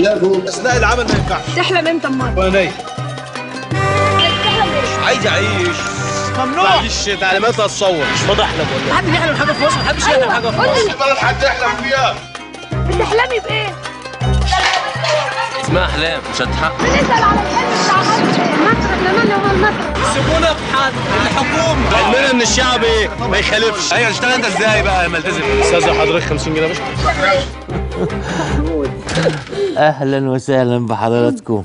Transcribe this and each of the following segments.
لا جوه اثناء العمل ما ينفعش تحلم امتى امال وانا نايم تحلم ايه عايز اعيش ممنوع معلش تعليمات اتصور مش فاضي احلم والله محدش يحلم حاجه في مصر محدش يحلم حاجه في مصر بلد حد يحلم فيها بتحلمي بايه اسمها احلام مش هتحقق بنسال على الحلم بتاع مصر مصر زمان هو المصر سيبونا في حد الحكومه علمنا ان الشعب ايه ما يخالفش ايوه تشتغل انت ازاي بقى ملتزم استاذ حضرتك 50 جنيه يا باشا اهلا وسهلا بحضراتكم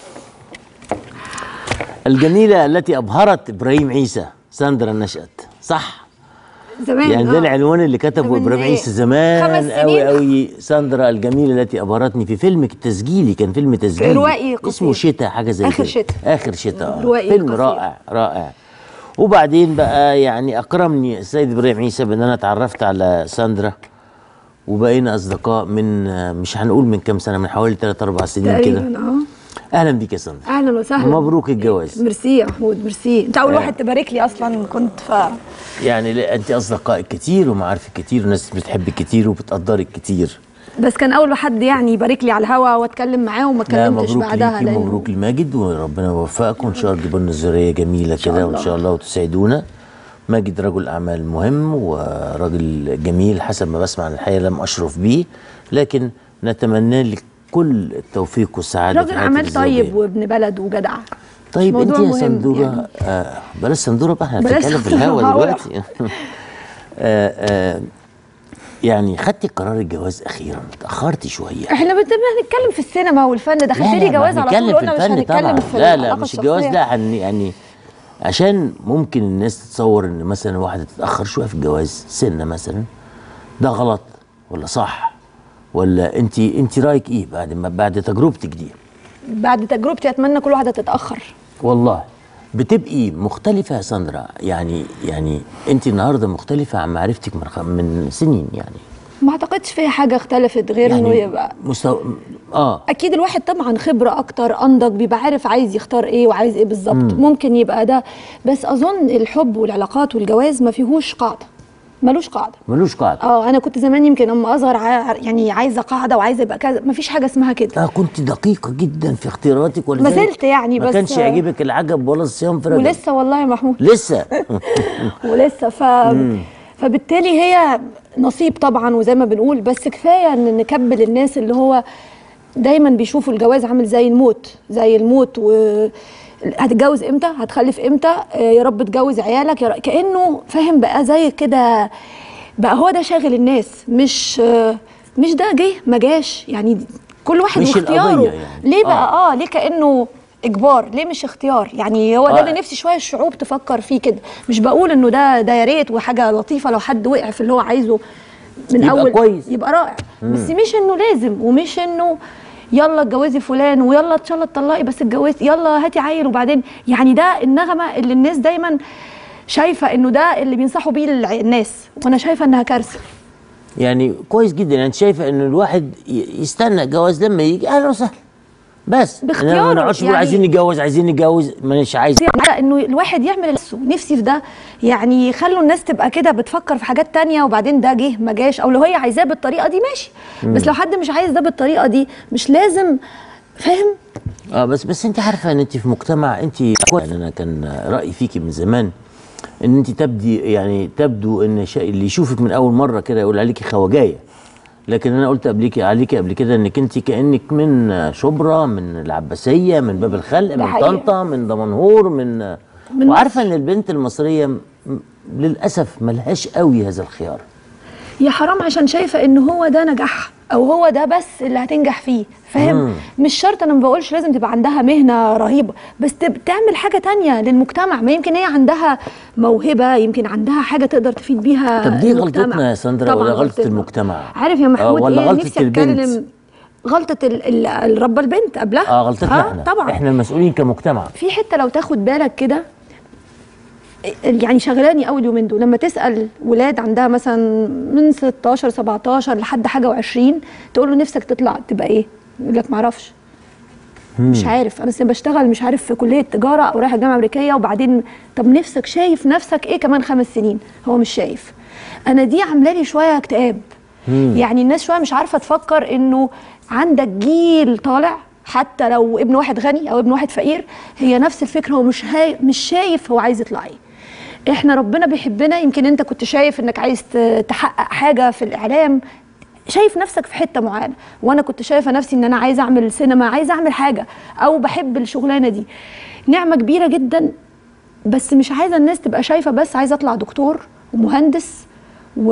الجميله التي ابهرت ابراهيم عيسى ساندرا نشأت صح زمان يعني ده آه. العنوان اللي كتبه من ابراهيم إيه؟ عيسى زمان خمس قوي سنين؟ قوي ساندرا الجميله التي ابهرتني في فيلم تسجيلي كان فيلم تسجيلي روائي قصير. اسمه شتاء حاجه زي آخر كده. شتاء. اخر شتاء آه. روائي فيلم قصير. رائع رائع وبعدين بقى يعني اكرمني السيد ابراهيم عيسى بان انا اتعرفت على ساندرا وبقينا اصدقاء من آه، مش هنقول من كام سنه من حوالي 3 4 سنين كده تقريبا اه اهلا بيك يا ساندرا اهلا وسهلا مبروك الجواز ميرسي يا محمود ميرسي انت اول واحد تبارك لي اصلا كنت ف يعني لا، انت اصدقائك كتير ومعارفك كتير وناس بتحبك كتير وبتقدرك كتير بس كان اول حد يعني يبارك لي على الهوا واتكلم معاه وما لا اتكلمتش مبروك بعدها ليكي لأن- مبروك لماجد وربنا يوفقكم وان شاء الله تجيبوا لنا ذريه جميله كده وان الله. شاء الله وتسعدونا ماجد رجل اعمال مهم وراجل جميل حسب ما بسمع عن الحقيقه لم اشرف بيه لكن نتمنى لك كل التوفيق والسعاده راجل في حياتك اعمال الزوجية. طيب وابن بلد وجدع طيب انت موضوع يا مهم سندوره يعني. آه بلاش سندوره بقى احنا بلاش بنتكلم في سندورة، الهوا هقول. دلوقتي آه آه يعني خدتي قرار الجواز اخيرا اتاخرتي شويه احنا بت- بنتكلم في السينما والفن دخلت لا لي لا جواز ما على طول هنتكلم في قلنا مش الفن طبعا هنتكلم في لا لا العلاقة مش الجواز الشخصية. لا هن يعني عشان ممكن الناس تتصور ان مثلا واحده تتاخر شويه في الجواز سنه مثلا ده غلط ولا صح ولا انت انت رايك ايه بعد ما بعد تجربتك دي بعد تجربتي اتمنى كل واحده تتاخر والله بتبقي مختلفة يا ساندرا يعني يعني انت النهارده مختلفة عن معرفتك من خ- من سنين يعني ما اعتقدش في حاجه اختلفت غير انه يعني يبقى مستوى اه اكيد الواحد طبعا خبره اكتر انضج بيبقى عارف عايز يختار ايه وعايز ايه بالظبط ممكن يبقى ده بس اظن الحب والعلاقات والجواز ما فيهوش قاعده ملوش قاعده ملوش قاعدة اه انا كنت زمان يمكن اما اظهر ع- يعني عايزه قاعده وعايزه يبقى كذا ما فيش حاجه اسمها كده اه كنت دقيقة جدا في اختياراتك ولا ما زلت يعني، ما بس- كانش يعجبك العجب ولا الصيام في رجب ولسه والله يا محمود لسه ولسه ف فبالتالي هي نصيب طبعا وزي ما بنقول بس كفايه ان نكبل الناس اللي هو دايما بيشوفوا الجواز عامل زي الموت زي الموت و هتتجوز امتى هتخلف امتى آه، يا رب تجوز عيالك يا رب كانه فاهم بقى زي كده بقى هو ده شاغل الناس مش آه، مش ده جه ما جاش يعني كل واحد مش واختياره القضية يعني. ليه بقى آه. اه ليه كانه اجبار ليه مش اختيار يعني هو ده آه. اللي نفسي شويه الشعوب تفكر فيه كده مش بقول انه ده ده يا ريت وحاجه لطيفه لو حد وقع في اللي هو عايزه من يبقى اول كويس. يبقى رائع بس مش انه لازم ومش انه يلا اتجوزي فلان ويلا ان شاء الله تطلقي بس اتجوزي يلا هاتي عيل وبعدين يعني ده النغمه اللي الناس دايما شايفه انه ده اللي بينصحوا بيه الع- الناس وانا شايفه انها كارثه يعني كويس جدا يعني انت شايفه ان الواحد ي- يستنى الجواز لما يجي اهلا وسهلا بس باختياره، إنما ما نقعدش نقول يعني- عايزين نتجوز عايزين نتجوز مانيش عايز على انه الواحد يعمل نفسه نفسي في ده يعني يخلوا الناس تبقى كده بتفكر في حاجات تانية وبعدين ده جه ما جاش او لو هي عايزاه بالطريقه دي ماشي بس لو حد مش عايز ده بالطريقه دي مش لازم فاهم اه بس بس انت عارفه ان انت في مجتمع انت يعني انا كان رايي فيكي من زمان ان انت تبدي يعني تبدو ان شيء اللي يشوفك من اول مره كده يقول عليكي خواجايه لكن انا قلت قبليكي عليكي قبل كده انك انت كانك من شبرا من العباسيه من باب الخلق من حقيقة. طنطا من دمنهور من, من وعارفه ان البنت المصريه م- للاسف ملهاش قوي هذا الخيار يا حرام عشان شايفه ان هو ده نجاح او هو ده بس اللي هتنجح فيه فاهم مش شرط انا ما بقولش لازم تبقى عندها مهنه رهيبه بس تب- تعمل حاجه تانية للمجتمع ما يمكن هي عندها موهبه يمكن عندها حاجه تقدر تفيد بيها طب دي المجتمع. غلطتنا يا ساندرا طبعاً ولا غلطة غلطتنا. المجتمع؟ عارف يا آه، محمود ولا ايه غلطة نفسي البنت؟ اتكلم غلطه ال- ال- الربه البنت قبلها اه غلطتنا آه، احنا طبعا احنا المسؤولين كمجتمع في حته لو تاخد بالك كده يعني شغلاني قوي اليومين دول لما تسال ولاد عندها مثلا من 16 17 لحد حاجه و20 تقول له نفسك تطلع تبقى ايه؟ يقول لك ما اعرفش مش عارف انا لسه بشتغل مش عارف في كليه تجاره او رايح الجامعه الامريكيه وبعدين طب نفسك شايف نفسك ايه كمان خمس سنين هو مش شايف انا دي عامله لي شويه اكتئاب يعني الناس شويه مش عارفه تفكر انه عندك جيل طالع حتى لو ابن واحد غني او ابن واحد فقير هي نفس الفكره هو مش هاي مش شايف هو عايز يطلع ايه احنا ربنا بيحبنا يمكن انت كنت شايف انك عايز ت- تحقق حاجه في الاعلام شايف نفسك في حته معينه وانا كنت شايفه نفسي ان انا عايزه اعمل سينما عايزه اعمل حاجه او بحب الشغلانه دي نعمه كبيره جدا بس مش عايزه الناس تبقى شايفه بس عايزه اطلع دكتور ومهندس و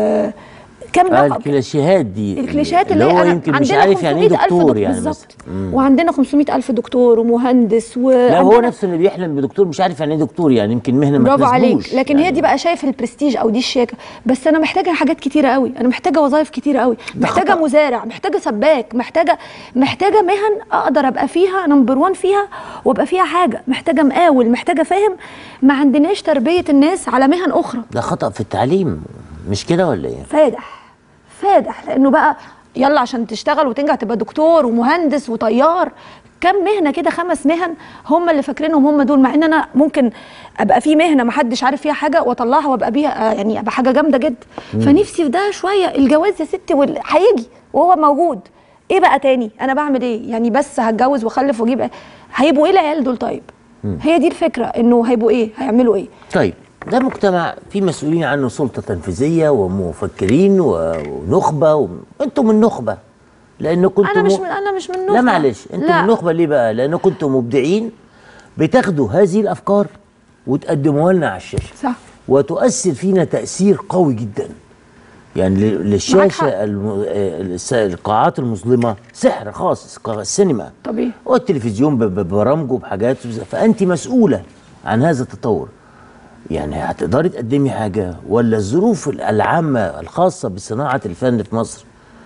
كم آه لقب الكلاشيهات دي الكليشيهات اللي اللي هو هي يمكن مش عندنا عارف يعني ايه 500 ألف دكتور دك- يعني بالظبط مثلا وعندنا 500 ألف دكتور ومهندس و لا هو نفسه اللي بيحلم بدكتور مش عارف يعني ايه دكتور يعني يمكن مهنه ما برافو عليك تناسبوش لكن يعني هي دي بقى شايف البرستيج او دي الشياكه بس انا محتاجه حاجات كتيره قوي انا محتاجه وظائف كتيره قوي محتاجه خطأ. مزارع محتاجه سباك محتاجه محتاجه مهن اقدر ابقى فيها نمبر 1 فيها وابقى فيها حاجه محتاجه مقاول محتاجه فاهم ما عندناش تربيه الناس على مهن اخرى ده خطأ في التعليم مش كده ولا ايه؟ فادح فادح لانه بقى يلا عشان تشتغل وتنجح تبقى دكتور ومهندس وطيار كم مهنه كده خمس مهن هم اللي فاكرينهم هم دول مع ان انا ممكن ابقى في مهنه ما حدش عارف فيها حاجه واطلعها وابقى بيها آه، يعني ابقى حاجه جامده جدا فنفسي في ده شويه الجواز يا ستي وال- هيجي وهو موجود ايه بقى تاني انا بعمل ايه يعني بس هتجوز واخلف واجيب إيه؟ هيبقوا ايه العيال دول طيب هي دي الفكره انه هيبقوا ايه هيعملوا ايه طيب ده مجتمع فيه مسؤولين عنه سلطة تنفيذية ومفكرين و- ونخبة و... انتم من نخبة لأن كنتم انا مش من انا مش من لا النخبة. معلش انتم لا. من نخبة ليه بقى؟ لأن كنتم مبدعين بتاخدوا هذه الأفكار وتقدموها لنا على الشاشة صح وتؤثر فينا تأثير قوي جدا يعني ل- معاك للشاشة حق. الم... آه، الس- القاعات المظلمة سحر خاص ق- السينما طبيعي والتلفزيون ب- ببرامجه بحاجات فانت مسؤوله عن هذا التطور يعني هتقدري تقدمي حاجه ولا الظروف العامه الخاصه بصناعه الفن في مصر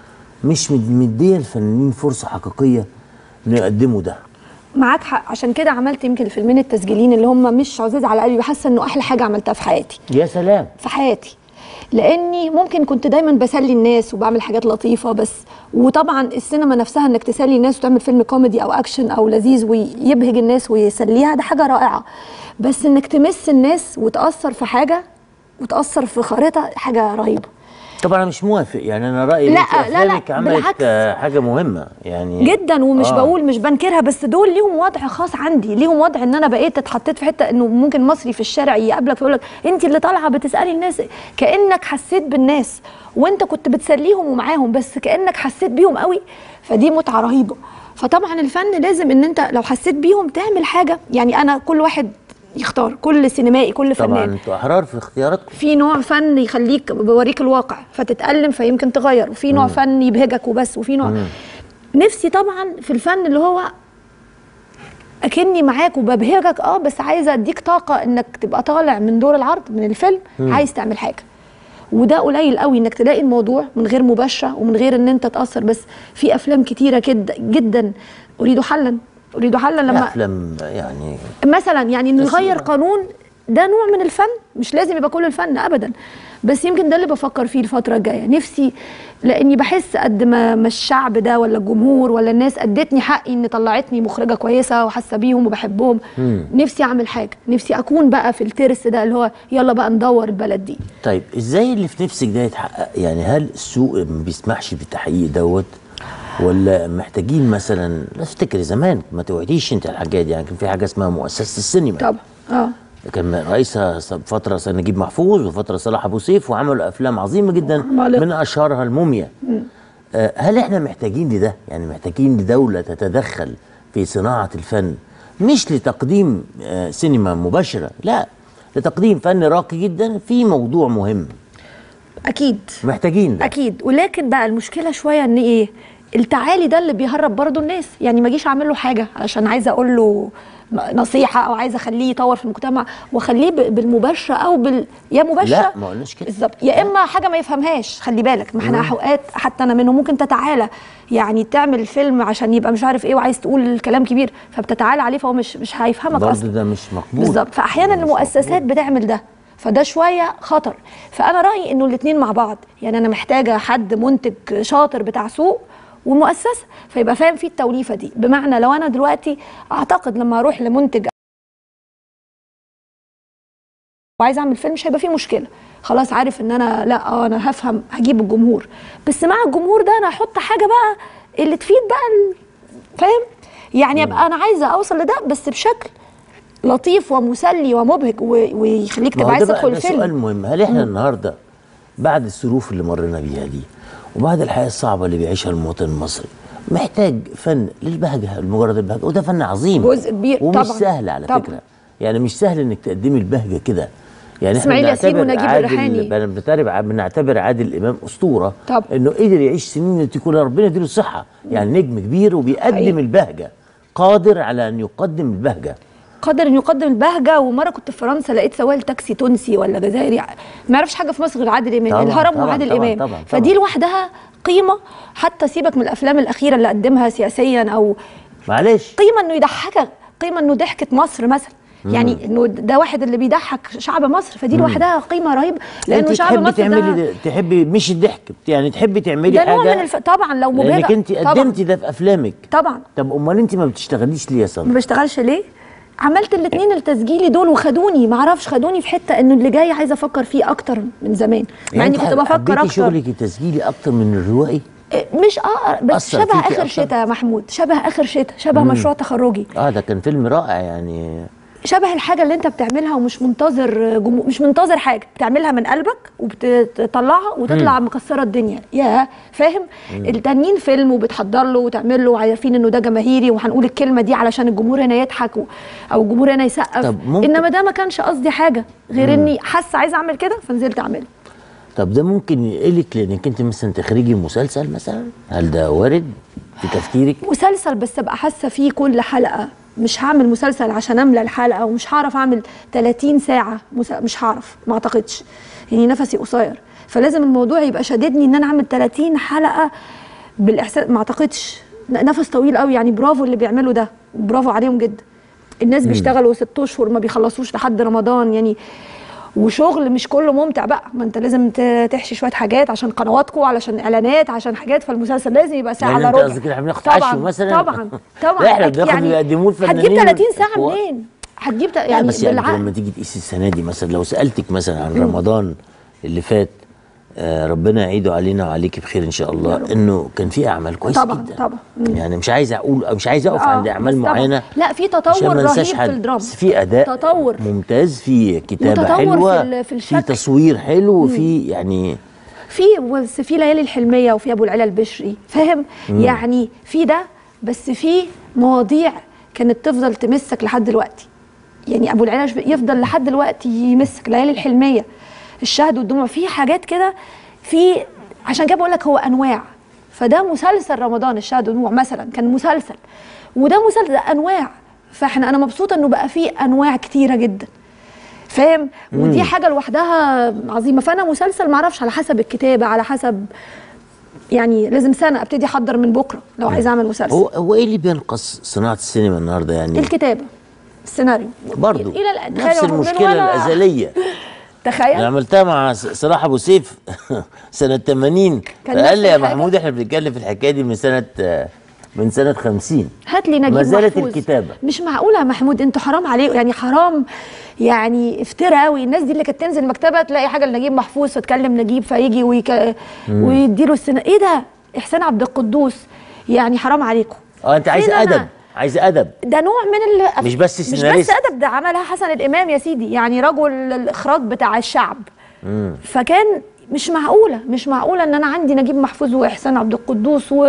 مش مد- مديه الفنانين فرصه حقيقيه انه يقدموا ده معاك حق عشان كده عملت يمكن الفيلمين التسجيليين اللي هم مش عزاز على قلبي حاسه انه احلى حاجه عملتها في حياتي يا سلام في حياتي لاني ممكن كنت دايما بسلي الناس وبعمل حاجات لطيفه بس وطبعا السينما نفسها انك تسلي الناس وتعمل فيلم كوميدي او اكشن او لذيذ ويبهج الناس ويسليها ده حاجه رائعه بس انك تمس الناس وتاثر في حاجه وتاثر في خريطه حاجه رهيبه طبعا انا مش موافق يعني انا رايي لا، إن أنت لا، لا، افلامك عملت بالعكس. آه، حاجه مهمه يعني جدا ومش آه. آه. بقول مش بنكرها بس دول ليهم وضع خاص عندي ليهم وضع ان انا بقيت اتحطيت في حته انه ممكن مصري في الشارع يقابلك فيقول لك انت اللي طالعه بتسالي الناس كانك حسيت بالناس وانت كنت بتسليهم ومعاهم بس كانك حسيت بيهم قوي فدي متعه رهيبه فطبعا الفن لازم ان انت لو حسيت بيهم تعمل حاجه يعني انا كل واحد يختار كل سينمائي كل طبعا فنان انتوا احرار في اختياراتكم في نوع فن يخليك بوريك الواقع فتتألم فيمكن تغير وفي نوع فن يبهجك وبس وفي نوع نفسي طبعا في الفن اللي هو اكني معاك وببهجك اه بس عايزه اديك طاقه انك تبقى طالع من دور العرض من الفيلم عايز تعمل حاجه وده قليل قوي انك تلاقي الموضوع من غير مباشره ومن غير ان انت تاثر بس في افلام كتيره كده جدا اريد حلا اريد حلا لما افلام يعني مثلا يعني انه تسيرة. يغير قانون ده نوع من الفن مش لازم يبقى كل الفن ابدا بس يمكن ده اللي بفكر فيه الفتره الجايه نفسي لاني بحس قد ما ما الشعب ده ولا الجمهور ولا الناس ادتني حقي ان طلعتني مخرجه كويسه وحاسه بيهم وبحبهم نفسي اعمل حاجه نفسي اكون بقى في الترس ده اللي هو يلا بقى ندور البلد دي طيب ازاي اللي في نفسك ده يتحقق يعني هل السوق ما بيسمحش بالتحقيق دوت ولا محتاجين مثلا لا افتكري زمان ما توعديش انت الحاجات دي يعني كان في حاجه اسمها مؤسسه السينما طبعا اه كان رئيسها س- فتره س- نجيب محفوظ وفتره صلاح ابو سيف وعملوا افلام عظيمه جدا عمالقة. من اشهرها الموميا آه، هل احنا محتاجين لده يعني محتاجين لدوله تتدخل في صناعه الفن مش لتقديم آه، سينما مباشره لا لتقديم فن راقي جدا في موضوع مهم اكيد محتاجين ده اكيد ولكن بقى المشكله شويه ان ايه التعالي ده اللي بيهرب برضو الناس يعني ما اجيش اعمل له حاجه عشان عايزه اقول له نصيحه او عايزه اخليه يطور في المجتمع واخليه ب- بالمباشره او بال يا مباشره لا، ما قلناش كده. بالظبط يا اما حاجه ما يفهمهاش خلي بالك ما احنا اوقات حتى انا منهم ممكن تتعالى يعني تعمل فيلم عشان يبقى مش عارف ايه وعايز تقول كلام كبير فبتتعالى عليه فهو مش مش هيفهمك برضه اصلا ده مش مقبول بالظبط فاحيانا ده مش المؤسسات مقبول. بتعمل ده فده شويه خطر فانا رايي انه الاثنين مع بعض يعني انا محتاجه حد منتج شاطر بتاع سوق ومؤسسه فيبقى فاهم فيه التوليفه دي بمعنى لو انا دلوقتي اعتقد لما اروح لمنتج وعايز اعمل فيلم مش هيبقى فيه مشكله خلاص عارف ان انا لا اه انا هفهم هجيب الجمهور بس مع الجمهور ده انا هحط حاجه بقى اللي تفيد بقى ال- فاهم يعني ابقى انا عايزه اوصل لده بس بشكل لطيف ومسلي ومبهج و- ويخليك ما تبقى هو عايز ده بقى تدخل ده سؤال الفيلم مهم هل احنا النهارده بعد الظروف اللي مرينا بيها دي وبعد الحياه الصعبه اللي بيعيشها المواطن المصري محتاج فن للبهجه لمجرد البهجه وده فن عظيم جزء كبير ومش طبعاً. سهل على طبعاً. فكره يعني مش سهل انك تقدمي البهجه كده يعني احنا إسماعيل ياسين بنعتبر ونجيب عادل الريحاني. بنعتبر بنعتبر عادل امام اسطوره طبعاً. انه قدر يعيش سنين تكون ربنا يديله الصحه يعني نجم كبير وبيقدم حقيقي. البهجه قادر على ان يقدم البهجه قدر انه يقدم البهجه ومره كنت في فرنسا لقيت سواق تاكسي تونسي ولا جزائري ما يعرفش حاجه في مصر غير عادل امام طبعاً، الهرم طبعاً، وعادل طبعاً، امام طبعاً، فدي طبعاً. لوحدها قيمه حتى سيبك من الافلام الاخيره اللي قدمها سياسيا او معلش قيمه انه يضحكك قيمه انه ضحكه مصر مثلا يعني انه ده واحد اللي بيضحك شعب مصر فدي لوحدها قيمه رهيبه لانه انت شعب تحبي مصر تعملي ده ده تحبي مش الضحك يعني تحبي تعملي ده حاجه نوع من الف... طبعا لو مبهجه لانك انت طبعاً. قدمتي ده في افلامك طبعا طب امال انت ما بتشتغليش ليه يا ما سمر بشتغلش ليه عملت الاثنين التسجيلي دول وخدوني ما اعرفش خدوني في حته انه اللي جاي عايزه افكر فيه اكتر من زمان مع اني انت كنت بفكر حبيتي اكتر شغلك التسجيلي اكتر من الروائي إيه، مش اه بس أثر شبه فيكي اخر أكتر؟ شتاء يا محمود شبه اخر شتاء شبه مشروع تخرجي اه ده كان فيلم رائع يعني شبه الحاجه اللي انت بتعملها ومش منتظر جمهور مش منتظر حاجه بتعملها من قلبك وبتطلعها وتطلع مكسره الدنيا يا فاهم التانيين فيلم وبتحضر له وتعمل له وعارفين انه ده جماهيري وهنقول الكلمه دي علشان الجمهور هنا يضحك و... او الجمهور هنا يسقف طب ممكن- انما ده ما كانش قصدي حاجه غير اني حاسه عايزه اعمل كده فنزلت اعمله طب ده ممكن يقلك لانك انت مثلا تخرجي مسلسل مثلا هل ده وارد في تفكيرك مسلسل بس ابقى حاسه فيه كل حلقه مش هعمل مسلسل عشان املى الحلقه ومش هعرف اعمل 30 ساعه مس- مش هعرف ما اعتقدش يعني نفسي قصير فلازم الموضوع يبقى شاددني ان انا اعمل 30 حلقه بالاحساس ما اعتقدش ن- نفس طويل قوي يعني برافو اللي بيعملوا ده برافو عليهم جدا الناس بيشتغلوا ست اشهر ما بيخلصوش لحد رمضان يعني وشغل مش كله ممتع بقى ما انت لازم ت- تحشي شويه حاجات عشان قنواتكم علشان اعلانات عشان حاجات فالمسلسل لازم يبقى ساعه يعني الا انت ربع قصدك إن احنا بناخد طبعا حشو مثلا؟ طبعا طبعا لا، احنا أكيد بناخد اللي يقدموه الفنانين هتجيب 30 ساعه في وقت. منين هتجيب ت- يعني يعني بس يعني بالعقل لما تيجي تقيسي السنه دي مثلا لو سالتك مثلا عن رمضان اللي فات آه ربنا يعيده علينا وعليك بخير ان شاء الله انه كان في اعمال كويسه طبعاً، جدا طبعاً. مم. يعني مش عايز اقول مش عايز اقف آه، عند اعمال بس طبعاً. معينه لا في عشان تطور ما رهيب انساش في حد الدراما بس في اداء تطور ممتاز في كتابه وتطور في حلوه ال- في في الشكل. تصوير حلو وفي يعني في بس في ليالي الحلميه وفي ابو العلا البشري فاهم يعني في ده بس في مواضيع كانت تفضل تمسك لحد دلوقتي يعني ابو العلا البشري يفضل لحد دلوقتي يمسك ليالي الحلميه الشهد والدموع في حاجات كده في عشان كده بقول لك هو انواع فده مسلسل رمضان الشهد والدموع مثلا كان مسلسل وده مسلسل ده انواع فاحنا انا مبسوطه انه بقى فيه انواع كتيره جدا فاهم ودي حاجه لوحدها عظيمه فانا مسلسل معرفش على حسب الكتابه على حسب يعني لازم سنه ابتدي احضر من بكره لو عايزه اعمل مسلسل هو هو ايه اللي بينقص صناعه السينما النهارده يعني الكتابه السيناريو برضو الى الان نفس تخيل من المشكله وأنا- الازليه انا تخيل عملتها مع س- صلاح ابو سيف سنه 80 كان فقال نفس لي يا الحاجة؟ محمود احنا بنتكلم في الحكايه دي من سنه آه، من سنه 50 هات لي نجيب ما زالت محفوظ. الكتابة. مش معقوله يا محمود انتوا حرام عليه يعني حرام يعني افترى قوي الناس دي اللي كانت تنزل مكتبه تلاقي حاجه لنجيب محفوظ فتكلم نجيب فيجي ويك... ويديله السنه ايه ده احسان عبد القدوس يعني حرام عليكم اه انت عايز فين أنا؟ ادب عايز ادب ده نوع من ال... مش بس مش بس سيناريست. ادب ده عملها حسن الامام يا سيدي يعني رجل الاخراج بتاع الشعب فكان مش معقوله مش معقوله ان انا عندي نجيب محفوظ واحسان عبد القدوس و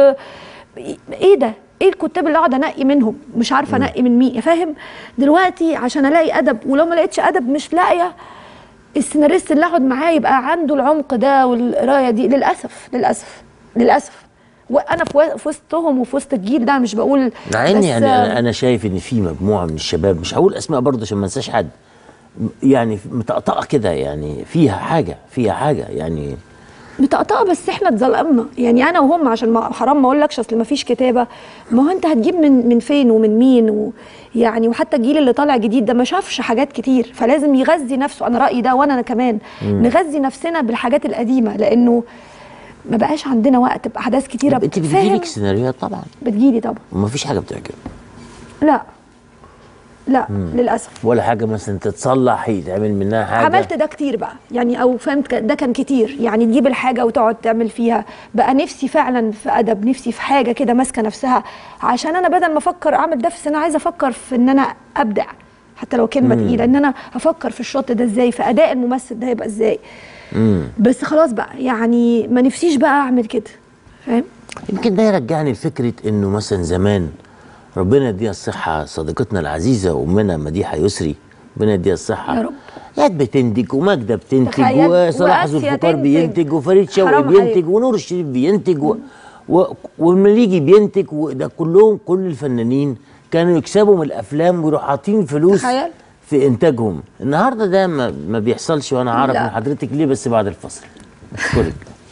ايه ده ايه الكتاب اللي اقعد انقي منهم مش عارفه انقي من مين فاهم دلوقتي عشان الاقي ادب ولو ما لقيتش ادب مش لاقيه السيناريست اللي اقعد معاه يبقى عنده العمق ده والقرايه دي للاسف للاسف للاسف وانا في و- في وسطهم وفي وسط الجيل ده مش بقول مع ان بس- يعني انا انا شايف ان في مجموعه من الشباب مش هقول اسماء برضه عشان ما انساش حد م- يعني مطقطقه كده يعني فيها حاجه فيها حاجه يعني مطقطقه بس احنا اتظلمنا يعني انا وهم عشان ما حرام ما اقولكش اصل ما فيش كتابه ما هو انت هتجيب من من فين ومن مين و يعني وحتى الجيل اللي طالع جديد ده ما شافش حاجات كتير فلازم يغذي نفسه انا رايي ده وانا أنا كمان نغذي نفسنا بالحاجات القديمه لانه ما بقاش عندنا وقت باحداث كتيره طب انت فاهم؟ بتجيلك سيناريوهات طبعا بتجيلي طبعا وما فيش حاجه بتعجبك لا لا للاسف ولا حاجه مثلا تتصلح يتعمل منها حاجه عملت ده كتير بقى يعني او فهمت ك- ده كان كتير يعني تجيب الحاجه وتقعد تعمل فيها بقى نفسي فعلا في ادب نفسي في حاجه كده ماسكه نفسها عشان انا بدل ما افكر اعمل ده في انا عايزه افكر في ان انا ابدع حتى لو كلمه تقيله ان انا افكر في الشوت ده ازاي في اداء الممثل ده هيبقى ازاي بس خلاص بقى يعني ما نفسيش بقى اعمل كده فاهم يمكن ده يرجعني لفكره انه مثلا زمان ربنا يديها الصحه صديقتنا العزيزه امنا مديحه يسري ربنا يديها الصحه يا رب. كانت بتنتج وماجده بتنتج تخيل، وصلاح وآسيا ذو الفقار تنتج. بينتج وفريد شوقي حرام بينتج عليك. ونور الشريف بينتج و... و... والمليجي بينتج وده كلهم كل الفنانين كانوا يكسبوا من الافلام ويروحوا حاطين فلوس تخيل. في انتاجهم النهارده ده ما, ما بيحصلش وانا عارف لا. من حضرتك ليه بس بعد الفصل اشكرك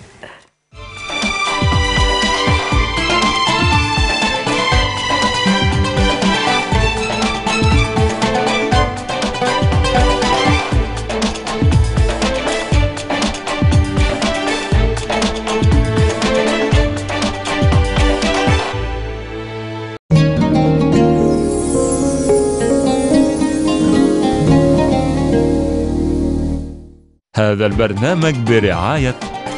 هذا البرنامج برعاية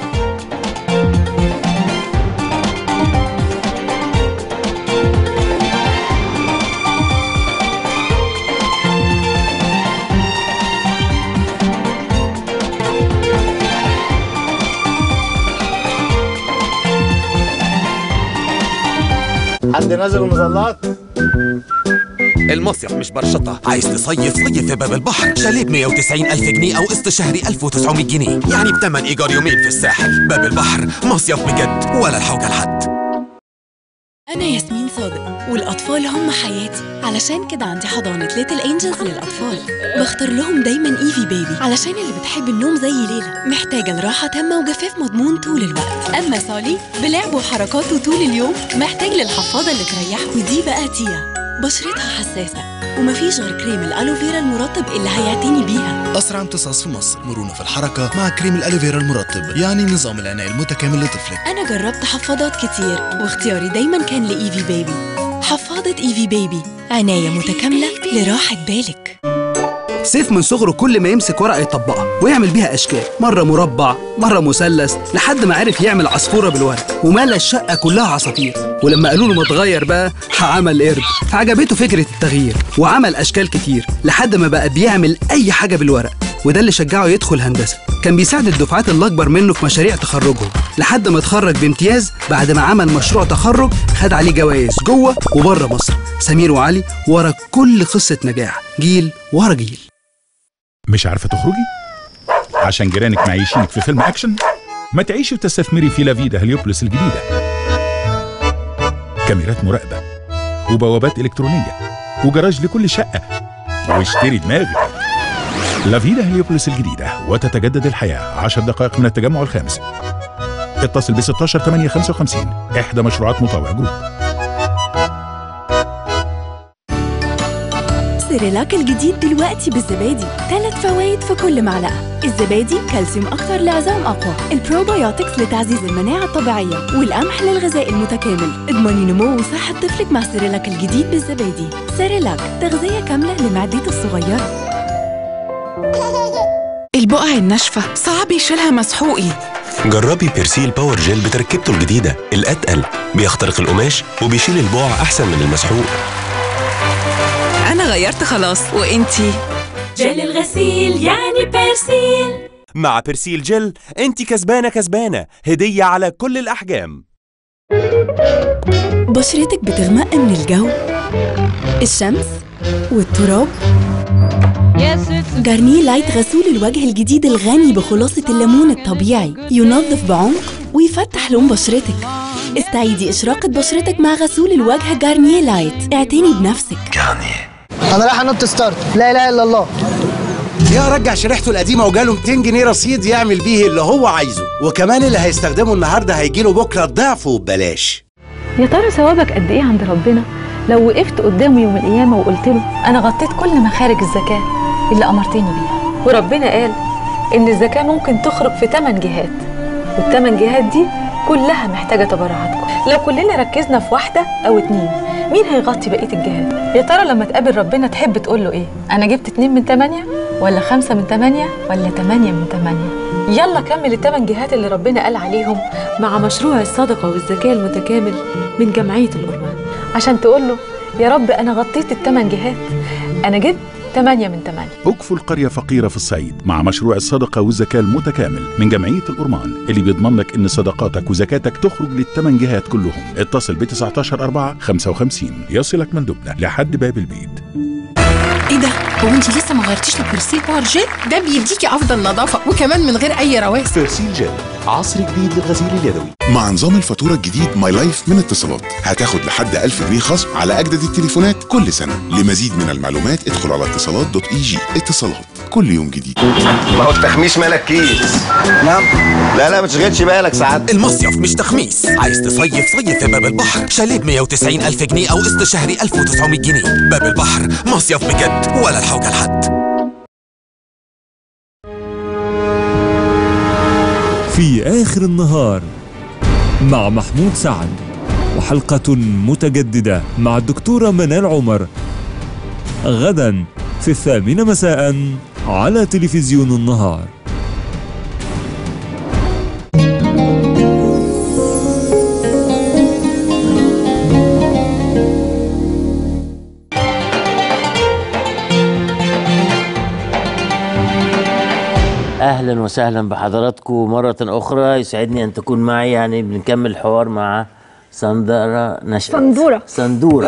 حد نزل المظلات المصيف مش برشطة عايز تصيف صيف في باب البحر شاليه ب 190 ألف جنيه أو قسط شهري 1900 جنيه يعني بتمن إيجار يومين في الساحل باب البحر مصيف بجد ولا الحوجة لحد أنا ياسمين صادق والأطفال هم حياتي علشان كده عندي حضانة ليتل أنجلز للأطفال بختار لهم دايما إيفي بيبي علشان اللي بتحب النوم زي ليلى محتاجة لراحة تامة وجفاف مضمون طول الوقت أما سولي بلعب وحركاته طول اليوم محتاج للحفاضة اللي تريحه ودي بقى تيا بشرتها حساسة ومفيش غير كريم الألوفيرا المرطب اللي هيعتني بيها أسرع امتصاص في مصر مرونة في الحركة مع كريم الألوفيرا المرطب يعني نظام العناية المتكامل لطفلك أنا جربت حفاضات كتير واختياري دايما كان لإيفي بيبي حفاضة إيفي بيبي عناية متكاملة لراحة بالك سيف من صغره كل ما يمسك ورقة يطبقها ويعمل بيها أشكال مرة مربع مرة مثلث لحد ما عرف يعمل عصفورة بالورق وملى الشقة كلها عصافير ولما قالوا له ما تغير بقى عمل قرد فعجبته فكرة التغيير وعمل أشكال كتير لحد ما بقى بيعمل أي حاجة بالورق وده اللي شجعه يدخل هندسة كان بيساعد الدفعات اللي أكبر منه في مشاريع تخرجهم لحد ما اتخرج بامتياز بعد ما عمل مشروع تخرج خد عليه جوائز جوه وبره مصر سمير وعلي ورا كل قصة نجاح جيل ورا جيل مش عارفة تخرجي؟ عشان جيرانك معيشينك في فيلم أكشن؟ ما تعيشي وتستثمري في لافيدا هليوبلس الجديدة كاميرات مراقبة وبوابات إلكترونية وجراج لكل شقة واشتري دماغك لافيدا هليوبلس الجديدة وتتجدد الحياة 10 دقائق من التجمع الخامس اتصل ب 16 8 55 إحدى مشروعات مطاوع جروب سيريلاك الجديد دلوقتي بالزبادي ثلاث فوائد في كل معلقة الزبادي كالسيوم أكتر لعظام أقوى البروبايوتكس لتعزيز المناعة الطبيعية والقمح للغذاء المتكامل اضمني نمو وصحة طفلك مع سيريلاك الجديد بالزبادي سيريلاك تغذية كاملة لمعدته الصغيرة البقع الناشفة صعب يشيلها مسحوقي جربي بيرسيل باور جيل بتركيبته الجديدة الأتقل بيخترق القماش وبيشيل البقع أحسن من المسحوق أنا غيرت خلاص وإنتي جل الغسيل يعني بيرسيل مع بيرسيل جل انت كسبانة كسبانة هدية على كل الأحجام بشرتك بتغمق من الجو الشمس والتراب جارنيه لايت غسول الوجه الجديد الغني بخلاصة الليمون الطبيعي ينظف بعمق ويفتح لون بشرتك استعيدي إشراقة بشرتك مع غسول الوجه جارنيه لايت اعتني بنفسك انا رايح انط ستارت لا اله الا الله يا رجع شريحته القديمه وجاله 200 جنيه رصيد يعمل بيه اللي هو عايزه وكمان اللي هيستخدمه النهارده هيجيله بكره ضعفه وببلاش يا ترى ثوابك قد ايه عند ربنا لو وقفت قدامه يوم القيامه وقلت له انا غطيت كل مخارج الزكاه اللي امرتني بيها وربنا قال ان الزكاه ممكن تخرج في 8 جهات والثمان جهات دي كلها محتاجة تبرعاتكم لو كلنا ركزنا في واحدة أو اتنين مين هيغطي بقية الجهات؟ يا ترى لما تقابل ربنا تحب تقول له إيه؟ أنا جبت اتنين من تمانية ولا خمسة من تمانية ولا تمانية من تمانية؟ يلا كمل التمن جهات اللي ربنا قال عليهم مع مشروع الصدقة والزكاة المتكامل من جمعية الأورمان عشان تقول له يا رب أنا غطيت التمن جهات أنا جبت تمانية من تمانية اكفوا القرية فقيرة في الصعيد مع مشروع الصدقة والزكاة المتكامل من جمعية الأورمان اللي بيضمن لك إن صدقاتك وزكاتك تخرج للثمان جهات كلهم اتصل ب 19 4 55 يصلك مندوبنا لحد باب البيت ايه ده هو انت لسه ما غيرتيش البرسيل باور جيل ده بيديكي افضل نظافه وكمان من غير اي رواسب بيرسيل جل عصر جديد للغسيل اليدوي مع نظام الفاتورة الجديد ماي لايف من اتصالات هتاخد لحد 1000 جنيه خصم على أجدد التليفونات كل سنة لمزيد من المعلومات ادخل على اتصالات دوت اي جي اتصالات كل يوم جديد ما هو التخميس مالك كيس نعم لا لا ما تشغلش بالك ساعات المصيف مش تخميس عايز تصيف صيف في باب البحر شاليه ب 190 ألف جنيه أو قسط شهري 1900 جنيه باب البحر مصيف بجد ولا الحوجة لحد في آخر النهار مع محمود سعد وحلقة متجددة مع الدكتورة منال عمر غدا في الثامنة مساء على تلفزيون النهار اهلا وسهلا بحضراتكم مره اخرى يسعدني ان تكون معي يعني بنكمل الحوار مع سندرة نشأت سندورة. سندورة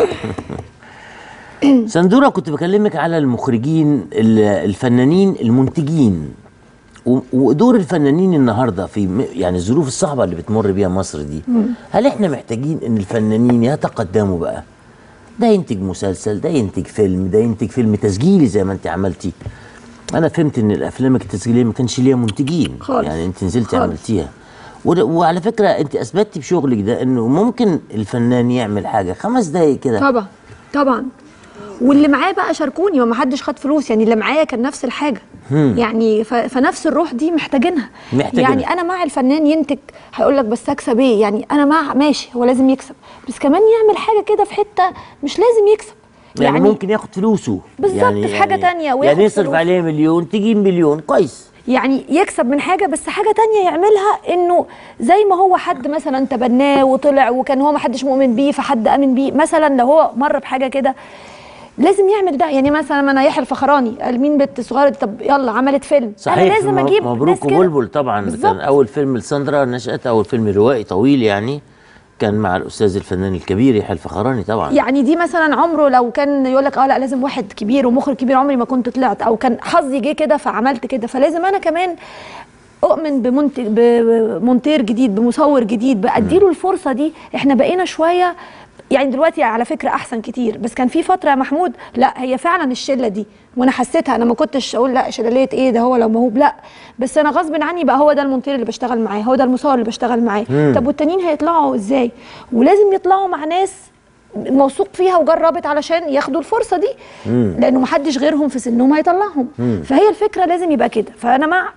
سندورة كنت بكلمك على المخرجين ال- الفنانين المنتجين و- ودور الفنانين النهارده في م- يعني الظروف الصعبه اللي بتمر بيها مصر دي هل احنا محتاجين ان الفنانين يتقدموا بقى ده ينتج مسلسل ده ينتج فيلم ده ينتج فيلم تسجيلي زي ما انت عملتي انا فهمت ان الافلام التسجيليه ما كانش ليها منتجين خالص. يعني انت نزلتي خالص. عملتيها وده- وعلى فكره انت اثبتي بشغلك ده انه ممكن الفنان يعمل حاجه خمس دقايق كده طبعا طبعا واللي معاه بقى شاركوني وما حدش خد فلوس يعني اللي معايا كان نفس الحاجه هم. يعني ف... فنفس الروح دي محتاجينها محتاجينها. يعني انا مع الفنان ينتج هيقول لك بس اكسب ايه يعني انا مع ماشي هو لازم يكسب بس كمان يعمل حاجه كده في حته مش لازم يكسب يعني, يعني ممكن ياخد فلوسه بالظبط، يعني في حاجة يعني تانية وياخد يعني يصرف فلوس. عليه مليون تجيب مليون كويس يعني يكسب من حاجه بس حاجه تانية يعملها انه زي ما هو حد مثلا تبناه وطلع وكان هو ما حدش مؤمن بيه فحد امن بيه مثلا لو هو مر بحاجه كده لازم يعمل ده يعني مثلا انا يحيى الفخراني قال مين بنت صغيره طب يلا عملت فيلم صحيح انا لازم م- اجيب ناس مبروك كده. وبلبل طبعا بالظبط. كان اول فيلم لساندرا نشأت اول فيلم روائي طويل يعني كان مع الاستاذ الفنان الكبير يحيى الفخراني طبعا يعني دي مثلا عمره لو كان يقول لك اه لا لازم واحد كبير ومخرج كبير عمري ما كنت طلعت او كان حظي جه كده فعملت كده فلازم انا كمان اؤمن بمنتج بمونتير جديد بمصور جديد باديله الفرصه دي احنا بقينا شويه يعني دلوقتي على فكره احسن كتير بس كان في فتره يا محمود لا هي فعلا الشله دي وانا حسيتها انا ما كنتش اقول لا شلاليه ايه ده هو لو موهوب لا بس انا غصب عني بقى هو ده المونتير اللي بشتغل معاه هو ده المصور اللي بشتغل معاه مم. طب والتانيين هيطلعوا ازاي ولازم يطلعوا مع ناس موثوق فيها وجربت علشان ياخدوا الفرصه دي مم. لانه محدش غيرهم في سنهم هيطلعهم مم. فهي الفكره لازم يبقى كده فانا مع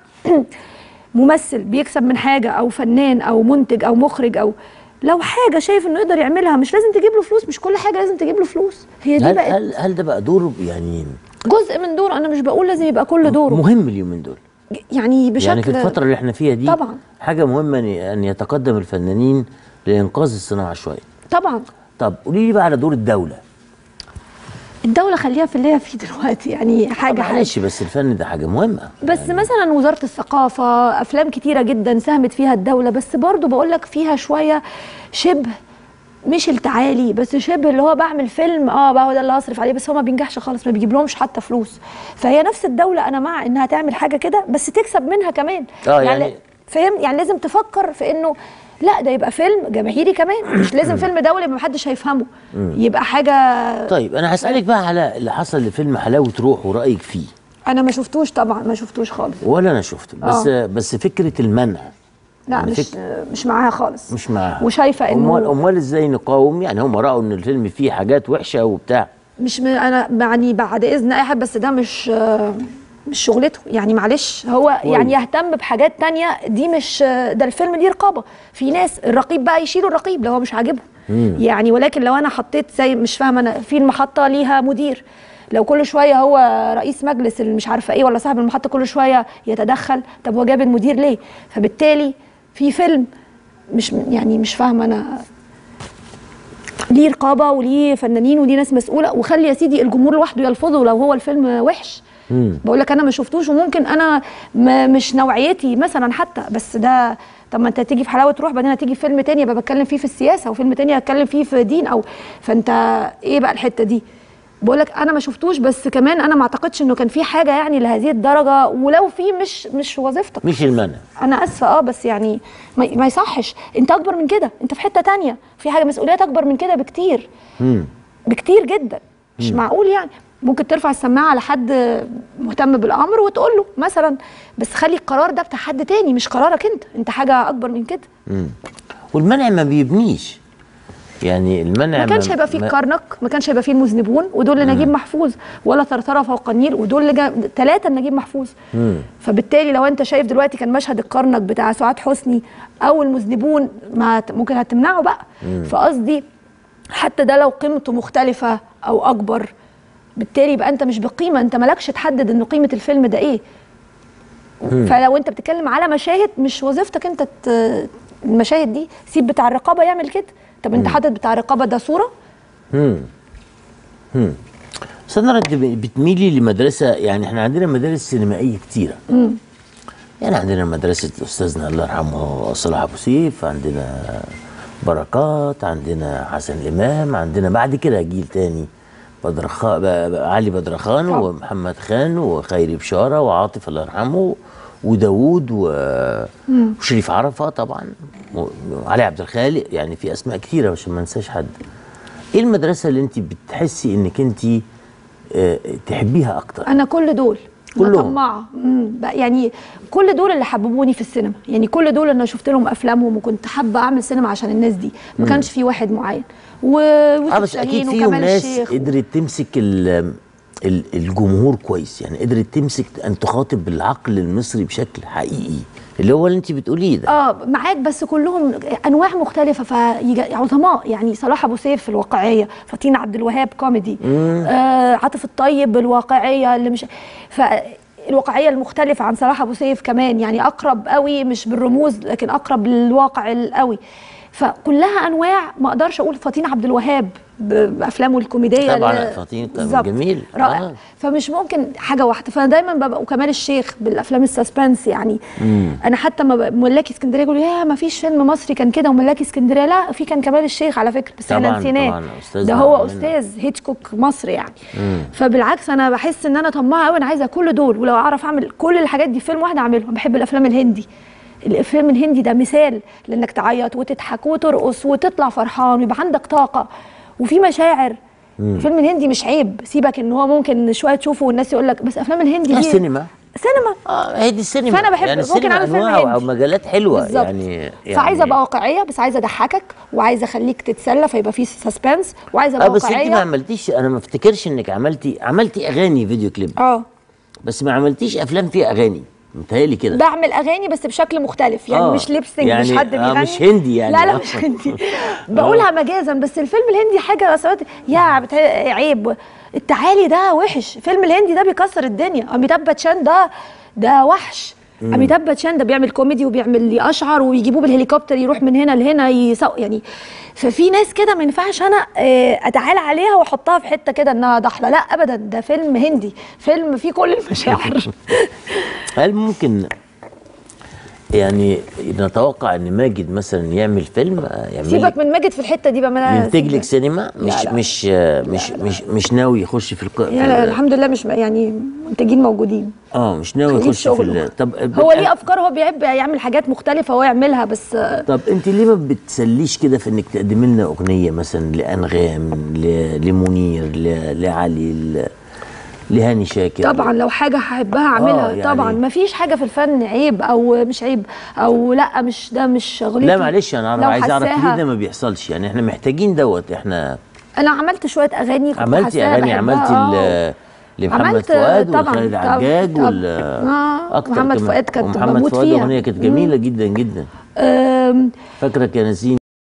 ممثل بيكسب من حاجه او فنان او منتج او مخرج او لو حاجه شايف انه يقدر يعملها مش لازم تجيب له فلوس مش كل حاجه لازم تجيب له فلوس هي دي هل, بقت هل هل ده بقى دور يعني جزء من دوره انا مش بقول لازم يبقى كل دوره مهم اليومين دول يعني بشكل يعني في الفتره اللي احنا فيها دي طبعا حاجه مهمه ان ان يتقدم الفنانين لانقاذ الصناعه شويه طبعا طب قولي لي بقى على دور الدوله الدوله خليها في اللي هي فيه دلوقتي يعني حاجه حاجه معلش بس الفن ده حاجه مهمه بس مثلا وزاره الثقافه افلام كتيره جدا ساهمت فيها الدوله بس برضو بقول لك فيها شويه شبه مش التعالي بس شبه اللي هو بعمل فيلم اه بقى هو ده اللي هصرف عليه بس هو ما بينجحش خالص ما بيجيب لهمش حتى فلوس فهي نفس الدوله انا مع انها تعمل حاجه كده بس تكسب منها كمان آه، يعني- فاهم يعني لازم تفكر في انه لا ده يبقى فيلم جماهيري كمان مش لازم فيلم دولي ما حدش هيفهمه مم. يبقى حاجه طيب انا هسالك بقى على اللي حصل لفيلم حلاوه روح ورايك فيه انا ما شفتوش طبعا ما شفتوش خالص ولا انا شفته بس آه. بس فكره المنع لا يعني مش فك- مش معاها خالص مش معاها وشايفه انه امال امال ازاي نقاوم يعني هم راوا ان الفيلم فيه حاجات وحشه وبتاع مش م... انا يعني بعد اذن اي حد بس ده مش آه، مش شغلته يعني معلش هو كويس. يعني يهتم بحاجات تانية دي مش ده الفيلم ليه رقابه في ناس الرقيب بقى يشيلوا الرقيب لو هو مش عاجبهم مم. يعني ولكن لو انا حطيت زي مش فاهمه انا في المحطه ليها مدير لو كل شويه هو رئيس مجلس اللي مش عارفه ايه ولا صاحب المحطه كل شويه يتدخل طب هو جاب المدير ليه فبالتالي في فيلم مش يعني مش فاهمه انا ليه رقابه وليه فنانين وليه ناس مسؤوله وخلي يا سيدي الجمهور لوحده يلفظه لو هو الفيلم وحش بقول لك انا ما شفتوش وممكن انا ما مش نوعيتي مثلا حتى بس ده طب ما انت تيجي في حلاوه روح بعدين هتيجي في فيلم تاني يبقى بتكلم فيه في السياسه وفيلم تاني هتكلم فيه في دين او فانت ايه بقى الحته دي بقول لك انا ما شفتوش بس كمان انا ما اعتقدش انه كان في حاجه يعني لهذه الدرجه ولو في مش مش وظيفتك مش المنع انا اسفه اه بس يعني ما, ما يصحش انت اكبر من كده انت في حته تانية في حاجه مسؤوليات اكبر من كده بكتير مم. بكتير جدا مش مم. معقول يعني ممكن ترفع السماعه على حد مهتم بالامر وتقول له مثلا بس خلي القرار ده بتاع حد تاني مش قرارك انت انت حاجه اكبر من كده مم. والمنع ما بيبنيش يعني المنع ما كانش هيبقى فيه ما- الكرنك ما كانش هيبقى فيه المذنبون ودول لنجيب محفوظ ولا ثرثره فوق النيل ودول ثلاثه لنجيب محفوظ مم. فبالتالي لو انت شايف دلوقتي كان مشهد الكرنك بتاع سعاد حسني او المذنبون ما هت- ممكن هتمنعه بقى مم. فقصدي حتى ده لو قيمته مختلفه او اكبر بالتالي يبقى انت مش بقيمه انت مالكش تحدد ان قيمه الفيلم ده ايه مم. فلو انت بتتكلم على مشاهد مش وظيفتك انت ت- المشاهد دي سيب بتاع الرقابه يعمل كده طب انت مم. حاطط بتاع الرقابه ده صوره مم. مم. سنرى انت ب- بتميلي لمدرسه يعني احنا عندنا مدارس سينمائيه كتيره مم. يعني عندنا مدرسه استاذنا الله يرحمه صلاح ابو سيف عندنا بركات عندنا حسن الامام عندنا بعد كده جيل تاني بدر خ... ب- ب- علي بدرخان طبعا. ومحمد خان وخيري بشاره وعاطف الله يرحمه وداوود و... مم. وشريف عرفه طبعا و- وعلي عبد الخالق يعني في اسماء كتيره عشان ما انساش حد ايه المدرسه اللي انت بتحسي انك انت آه، تحبيها اكتر انا كل دول كلهم. مطمعه مم. بقى يعني كل دول اللي حببوني في السينما يعني كل دول انا شفت لهم افلامهم وكنت حابه اعمل سينما عشان الناس دي ما مم. كانش في واحد معين و اه ويوسف بس اكيد شاهين فيهم وكمال ناس الشيخ قدرت تمسك ال- ال- الجمهور كويس يعني قدرت تمسك ان تخاطب العقل المصري بشكل حقيقي اللي هو اللي انت بتقوليه ده اه معاك بس كلهم انواع مختلفه فعظماء يعني صلاح ابو سيف في الواقعيه فطين عبد الوهاب كوميدي مم. آه عاطف الطيب بالواقعيه اللي مش فالواقعيه المختلفه عن صلاح ابو سيف كمان يعني اقرب قوي مش بالرموز لكن اقرب للواقع القوي فكلها انواع ما اقدرش اقول فطين عبد الوهاب ب- بافلامه الكوميديه طبعا اللي- فطين كان بالظبط. جميل رائع آه. فمش ممكن حاجه واحده فانا دايما ببقى وكمال الشيخ بالافلام السسبنس يعني مم. انا حتى ما ب- ملاكي اسكندريه يقولوا يا ما فيش فيلم مصري كان كده وملاكي اسكندريه لا في كان كمال الشيخ على فكره بس احنا طبعاً، نسيناه طبعاً، أستاذ ده هو منه. استاذ هيتشكوك مصر يعني مم. فبالعكس انا بحس ان انا طماعه قوي انا عايزه كل دول ولو اعرف اعمل كل الحاجات دي في فيلم واحد اعملهم بحب الافلام الهندي الافلام الهندي ده مثال لانك تعيط وتضحك وترقص وتطلع فرحان ويبقى عندك طاقه وفي مشاعر مم. الفيلم الهندي مش عيب سيبك ان هو ممكن شويه تشوفه والناس يقول لك بس افلام الهندي آه، دي سينما سينما اه هي دي السينما فأنا بحب- يعني ممكن السينما أعمل فيلم انواع او هندي. مجالات حلوه بالظبط. يعني, يعني فعايزه ابقى واقعيه بس عايزه اضحكك وعايزه اخليك تتسلى فيبقى في سسبنس وعايزه اه ابقى بس انت ما واقعيه عملتيش انا ما افتكرش انك عملتي عملتي اغاني فيديو كليب اه بس ما عملتيش افلام فيها اغاني متهيألي كده بعمل اغاني بس بشكل مختلف يعني آه، مش ليبسينج يعني مش حد آه، بيغني مش هندي يعني. لا لا آه. مش هندي بقولها مجازا بس الفيلم الهندي حاجه سوات يا بتا... عيب التعالي ده وحش فيلم الهندي ده بيكسر الدنيا اميتاب باتشان ده ده وحش مم. اميتاب باتشان ده بيعمل كوميدي وبيعمل اشعر ويجيبوه بالهليكوبتر يروح من هنا لهنا يسوق يعني ففي ناس كده ما ينفعش انا آه، اتعالى عليها واحطها في حته كده انها ضحله لا ابدا ده فيلم هندي فيلم فيه كل المشاعر هل ممكن يعني نتوقع ان ماجد مثلا يعمل فيلم آه، يعمل سيبك لك من ماجد في الحته دي بقى ما أنا- ينتج لك سينما لا، مش لا. مش آه، مش مش مش ناوي يخش في الق... في يا لا ال- الحمد لله مش يعني منتجين موجودين اه مش ناوي خليه يخش في شغله. ال... طب هو ليه افكار هو بيحب يعمل حاجات مختلفه هو يعملها بس آه، طب انت ليه ما بتسليش كده في انك تقدمي لنا اغنيه مثلا لانغام ل... لمنير ل... لعلي ل... لهاني شاكر طبعا لو حاجه هحبها اعملها آه، يعني- طبعا ما فيش حاجه في الفن عيب او مش عيب او لا مش ده مش شغلتي لا معلش انا لو عايز اعرف حساها- ليه ده ما بيحصلش يعني احنا محتاجين دوت احنا انا عملت شويه اغاني كنت عملتي حاساها اغاني بحبها، عملتي آه. ل... لمحمد عملت فؤاد طبعاً، وخالد طبعاً، عجاج طبعاً. وال آه، اكتر محمد كمان. فؤاد كنت ومحمد بموت فؤاد فيها. اغنيه كانت مم. جميله جدا جدا أم، فاكرك يا نسيم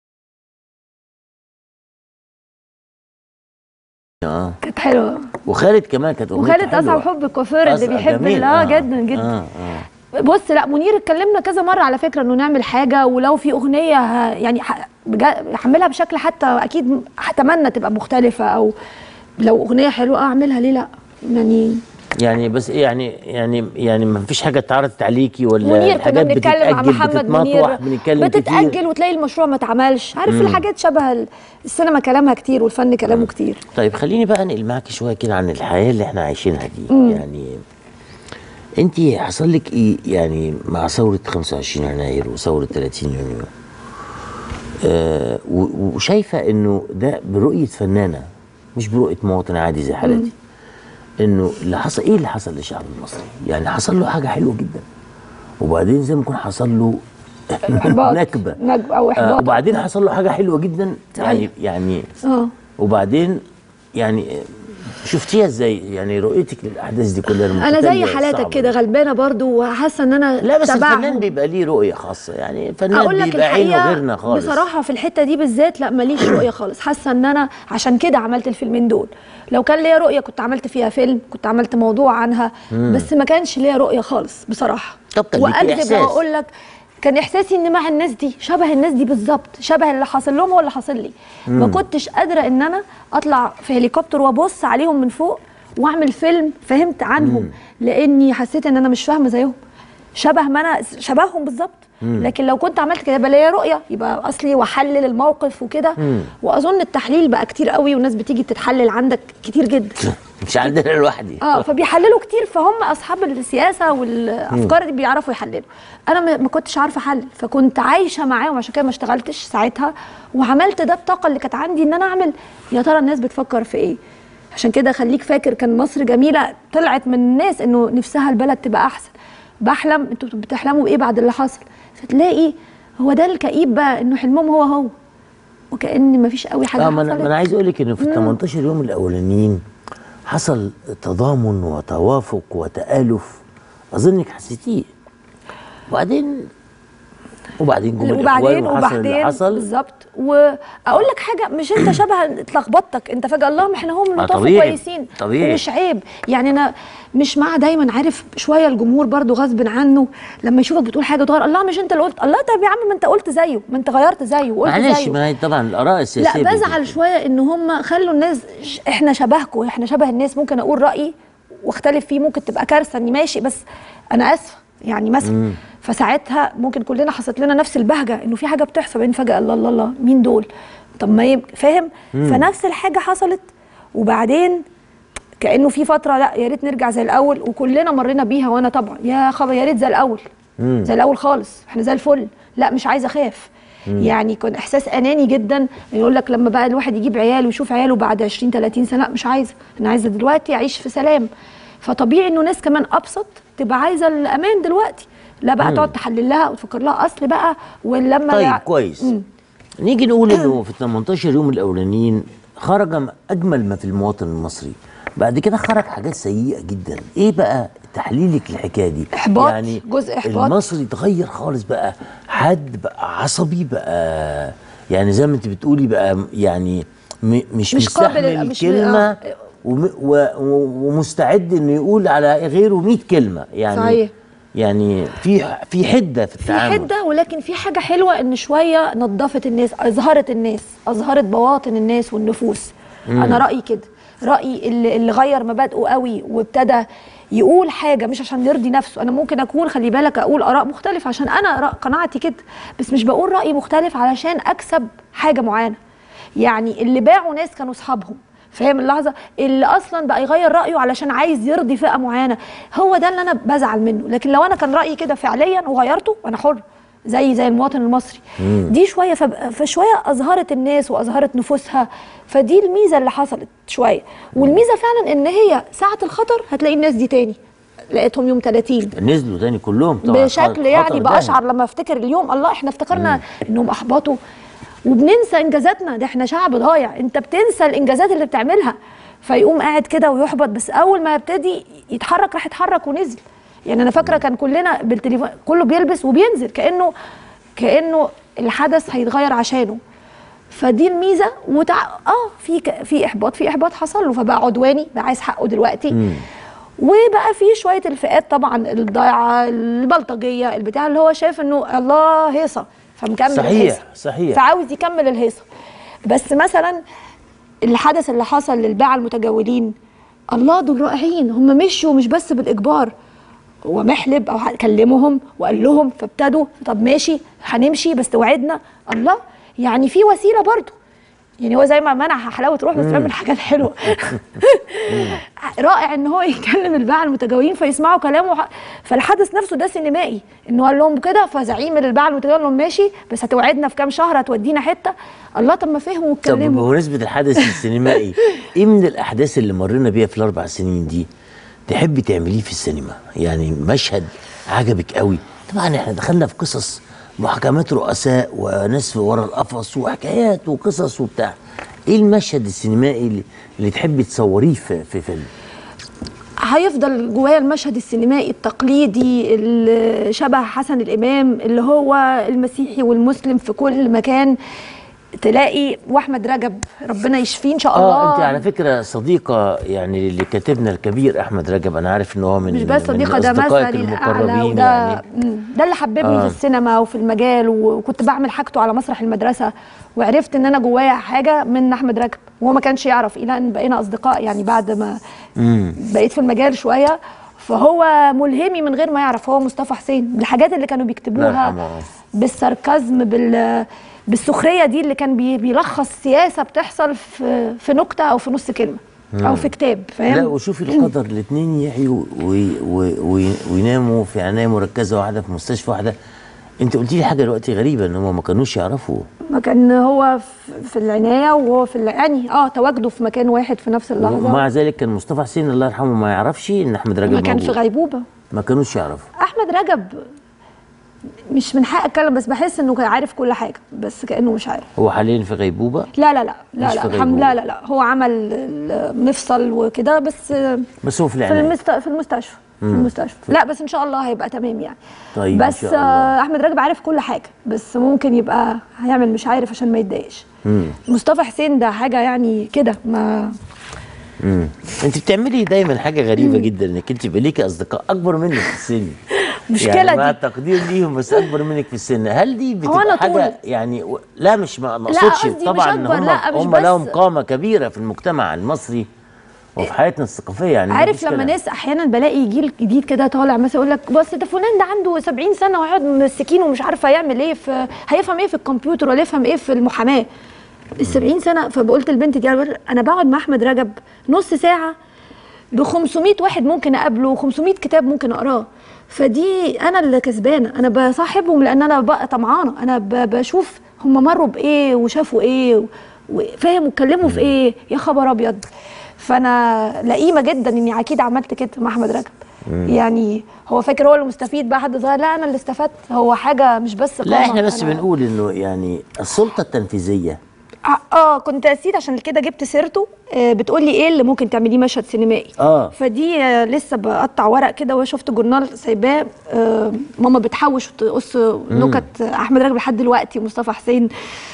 اه كانت حلوه وخالد كمان كانت اغنيه وخالد اصعب حب الكوافير اللي بيحب ال- اه جدا جدا آه آه. بص لا منير اتكلمنا كذا مره على فكره انه نعمل حاجه ولو في اغنيه ه- يعني ح- بجا- احملها بشكل حتى اكيد هتمنى تبقى مختلفه او لو اغنيه حلوه اعملها ليه لا يعني يعني بس إيه يعني يعني يعني ما فيش حاجه اتعرضت عليكي ولا منير كنا الحاجات بنتكلم مع بتتأجل محمد منير بتتمطوح بنتكلم كتير بتتاجل وتلاقي المشروع ما اتعملش عارف مم. الحاجات شبه ال- السينما كلامها كتير والفن كلامه كتير طيب خليني بقى انقل معاكي شويه كده عن الحياه اللي احنا عايشينها دي مم. يعني انت حصل لك ايه يعني مع ثوره 25 يناير وثوره 30 يونيو آه و- وشايفه انه ده برؤيه فنانه مش برؤيه مواطن عادي زي حالتي انه اللي حصل ايه اللي حصل للشعب المصري يعني حصل له حاجه حلوه جدا وبعدين زي ما يكون حصل له إحباط. نكبه نج- او آه احباط وبعدين حصل له حاجه حلوه جدا يعني يعني اه وبعدين يعني شفتيها ازاي يعني رؤيتك للاحداث دي كلها انا زي المتتالية حالاتك الصعبة كده غلبانه برضو وحاسه ان انا لا بس تبعهم. الفنان بيبقى ليه رؤيه خاصه يعني الفنان اقول لك بيبقى عينه الحقيقه غيرنا خالص بصراحه في الحته دي بالذات لا ماليش رؤيه خالص حاسه ان انا عشان كده عملت الفيلمين دول لو كان ليا رؤيه كنت عملت فيها فيلم كنت عملت موضوع عنها مم. بس ما كانش ليا رؤيه خالص بصراحه طب كان ليكي واكذب إحساس. واقول لك كان احساسي ان مع الناس دي شبه الناس دي بالظبط شبه اللي حاصل لهم هو اللي حاصل لي ما مم. كنتش قادره ان انا اطلع في هليكوبتر وابص عليهم من فوق واعمل فيلم فهمت عنهم لاني حسيت ان انا مش فاهمه زيهم شبه ما انا شبههم بالظبط مم. لكن لو كنت عملت كده يبقى ليا رؤيه يبقى اصلي واحلل الموقف وكده مم. واظن التحليل بقى كتير قوي والناس بتيجي تتحلل عندك كتير جدا مش عندنا لوحدي اه فبيحللوا كتير فهم اصحاب السياسه والافكار دي بيعرفوا يحللوا انا ما- ما كنتش عارفه احلل فكنت عايشه معاهم عشان كده ما اشتغلتش ساعتها وعملت ده الطاقه اللي كانت عندي ان انا اعمل يا ترى الناس بتفكر في ايه عشان كده خليك فاكر كان مصر جميله طلعت من الناس انه نفسها البلد تبقى احسن بحلم انتوا بتحلموا بايه بعد اللي حصل فتلاقي هو ده الكئيب بقى انه حلمهم هو هو وكأن مفيش قوي حاجه اه ما انا حصلت ما أنا عايز اقول لك انه في ال مم. 18 يوم الاولانيين حصل تضامن وتوافق وتآلف اظنك حسيتيه وبعدين وبعدين جم وبعدين الإخوان وحصل اللي وبعدين حصل بالظبط واقول لك حاجه مش انت شبه اتلخبطتك انت فجاه اللهم احنا هم آه، اللطاف طبيعي، كويسين طبيعي. ومش عيب يعني انا مش مع دايما عارف شويه الجمهور برضو غصب عنه لما يشوفك بتقول حاجه تغير الله مش انت اللي قلت الله طب يا عم ما انت قلت زيه ما انت غيرت زيه وقلت معلش زيه ما هي طبعا الاراء السياسيه لا بت- بزعل شويه ان هم خلوا الناس ش- احنا شبهكم احنا شبه الناس ممكن اقول رايي واختلف فيه ممكن تبقى كارثه اني ماشي بس انا اسفه يعني مثلا مم. فساعتها ممكن كلنا حصلت لنا نفس البهجه انه في حاجه بتحصل بعدين فجاه الله الله الله مين دول طب ما يبقى فاهم مم. فنفس الحاجه حصلت وبعدين كانه في فتره لا يا ريت نرجع زي الاول وكلنا مرينا بيها وانا طبعا يا خبر يا ريت زي الاول مم. زي الاول خالص احنا زي الفل لا مش عايزه اخاف مم. يعني كان احساس اناني جدا يقول لك لما بقى الواحد يجيب عيال ويشوف عياله بعد 20 30 سنه لا مش عايزه انا عايزه دلوقتي اعيش في سلام فطبيعي انه ناس كمان ابسط تبقى عايزه الامان دلوقتي لا بقى مم. تقعد تحلل لها وتفكر لها اصل بقى ولما طيب كويس مم. نيجي نقول انه في ال 18 يوم الاولانيين خرج م- اجمل ما في المواطن المصري بعد كده خرج حاجات سيئه جدا ايه بقى تحليلك للحكايه دي إحباط، يعني جزء إحباط. المصري اتغير خالص بقى حد بقى عصبي بقى يعني زي ما انت بتقولي بقى م- يعني م مش, مش قابل- مستحمل مش- كلمه آه. وم و و ومستعد انه يقول على غيره 100 كلمه يعني صحيح. يعني في في حده في في التعامل حده ولكن في حاجه حلوه ان شويه نظفت الناس اظهرت الناس اظهرت بواطن الناس والنفوس مم. انا رايي كده رايي اللي, اللي غير مبادئه قوي وابتدى يقول حاجه مش عشان يرضي نفسه انا ممكن اكون خلي بالك اقول اراء مختلفه عشان انا رأ- قناعتي كده بس مش بقول راي مختلف علشان اكسب حاجه معينه يعني اللي باعوا ناس كانوا اصحابهم فاهم اللحظه اللي اصلا بقى يغير رايه علشان عايز يرضي فئه معينه هو ده اللي انا بزعل منه لكن لو انا كان رايي كده فعليا وغيرته انا حر زي زي المواطن المصري مم. دي شويه فب- فشويه اظهرت الناس واظهرت نفوسها فدي الميزه اللي حصلت شويه والميزه فعلا ان هي ساعه الخطر هتلاقي الناس دي تاني لقيتهم يوم 30 نزلوا تاني كلهم طبعا بشكل خطر يعني ده. باشعر لما افتكر اليوم الله احنا افتكرنا انهم احبطوا وبننسى انجازاتنا ده احنا شعب ضايع انت بتنسى الانجازات اللي بتعملها فيقوم قاعد كده ويحبط بس اول ما يبتدي يتحرك راح يتحرك ونزل يعني انا فاكره كان كلنا بالتليفون كله بيلبس وبينزل كانه كانه الحدث هيتغير عشانه فدي الميزه وتع... اه في ك... في احباط في احباط حصل له فبقى عدواني بقى عايز حقه دلوقتي وبقى في شويه الفئات طبعا الضايعه البلطجيه البتاع اللي هو شايف انه الله هيصه فمكمل صحيح، الهيصة. صحيح. فعاوز يكمل الهيصه بس مثلا الحدث اللي حصل للباعة المتجولين الله دول رائعين هم مشوا مش بس بالاجبار هو محلب او كلمهم وقال لهم فابتدوا طب ماشي هنمشي بس وعدنا الله يعني في وسيله برضو يعني هو زي ما منع حلاوه روح بس مم. بيعمل حاجات حلوه رائع ان هو يكلم الباعة المتجولين فيسمعوا كلامه ح- فالحدث نفسه ده سينمائي انه قال لهم كده فزعيم الباعة المتجولين قال لهم ماشي بس هتوعدنا في كام شهر هتودينا حته الله طب ما فهموا طب واتكلموا بمناسبة الحدث السينمائي ايه من الاحداث اللي مرينا بيها في الاربع سنين دي تحبي تعمليه في السينما يعني مشهد عجبك قوي طبعا احنا دخلنا في قصص محاكمات رؤساء وناس في ورا القفص وحكايات وقصص وبتاع ايه المشهد السينمائي اللي, اللي تحبي تصوريه في, في فيلم هيفضل جوايا المشهد السينمائي التقليدي اللي شبه حسن الامام اللي هو المسيحي والمسلم في كل مكان تلاقي واحمد رجب ربنا يشفيه ان شاء الله اه انت على فكره صديقه يعني لكاتبنا الكبير احمد رجب انا عارف ان هو من مش بس من صديقه ده أصدقائك مثلي الاعلى المقربين وده يعني مم، ده اللي حببني آه. في السينما وفي المجال وكنت بعمل حاجته على مسرح المدرسه وعرفت ان انا جوايا حاجه من احمد رجب وهو ما كانش يعرف الى ان بقينا اصدقاء يعني بعد ما مم. بقيت في المجال شويه فهو ملهمي من غير ما يعرف هو مصطفى حسين الحاجات اللي كانوا الله بيكتبوها يرحمه بالساركازم بال بالسخريه دي اللي كان بي- بيلخص سياسه بتحصل في في نكته او في نص كلمه او مم. في كتاب لا فاهم وشوفي القدر الاثنين يحيوا وي- وي- وي- ويناموا في عنايه مركزه واحده في مستشفى واحده انت قلتي لي حاجه دلوقتي غريبه ان هم ما كانوش يعرفوا ما كان هو في- في العنايه وهو في يعني اه تواجده في مكان واحد في نفس اللحظه ومع ذلك كان مصطفى حسين الله يرحمه ما يعرفش ان احمد رجب ما كان في موجود. غيبوبه ما كانوش يعرفوا احمد رجب مش من حق اتكلم بس بحس انه كان عارف كل حاجه بس كانه مش عارف هو حاليا في غيبوبه لا لا لا لا مش لا في الحمد غيبوبة. لا لا لا هو عمل المفصل وكده بس بس هو في في العنايه المست... في المستشفى في مم. المستشفى لا بس ان شاء الله هيبقى تمام يعني طيب إن بس شاء الله. آه، احمد رجب عارف كل حاجه بس ممكن يبقى هيعمل مش عارف عشان ما يتضايقش مم. مصطفى حسين ده حاجه يعني كده ما مم. انت بتعملي دايما حاجه غريبه جدا انك انت يبقى ليكي اصدقاء اكبر منك في السن مشكلة يعني مع دي. التقدير ليهم بس اكبر منك في السن هل دي أنا بتبقى حاجه طول. يعني و- لا مش ما ما لا، اقصدش قصدي مش طبعا ان أكبر، هم لا، مش هم بس- لهم قامه كبيره في المجتمع المصري وفي حياتنا الثقافيه يعني عارف مفيش لما كلام. ناس احيانا بلاقي جيل جديد كده طالع مثلا يقول لك بس ده فلان ده عنده 70 سنه وهيقعد مسكين ومش عارفه هيعمل ايه في هيفهم ايه في الكمبيوتر ولا يفهم ايه في المحاماه ال 70 سنه فقلت لبنتي دي انا بقعد مع احمد رجب نص ساعه ب 500 واحد ممكن اقابله و500 كتاب ممكن اقراه فدي انا اللي كسبانه انا بصاحبهم لان انا بقى طمعانه انا ب- بشوف هم مروا بايه وشافوا ايه و- وفاهم واتكلموا في ايه يا خبر ابيض فانا لئيمه جدا اني اكيد عملت كده مع احمد رجب مم. يعني هو فاكر هو اللي مستفيد بقى حد صغير لا انا اللي استفدت هو حاجه مش بس لا قامة، احنا بس أنا- بنقول انه يعني السلطه التنفيذيه اه, آه كنت نسيت عشان كده جبت سيرته آه بتقولي ايه اللي ممكن تعمليه مشهد سينمائي اه فدي آه لسه بقطع ورق كده وشفت جورنال سايباه آه ماما بتحوش وتقص نكت احمد رجب لحد دلوقتي ومصطفى حسين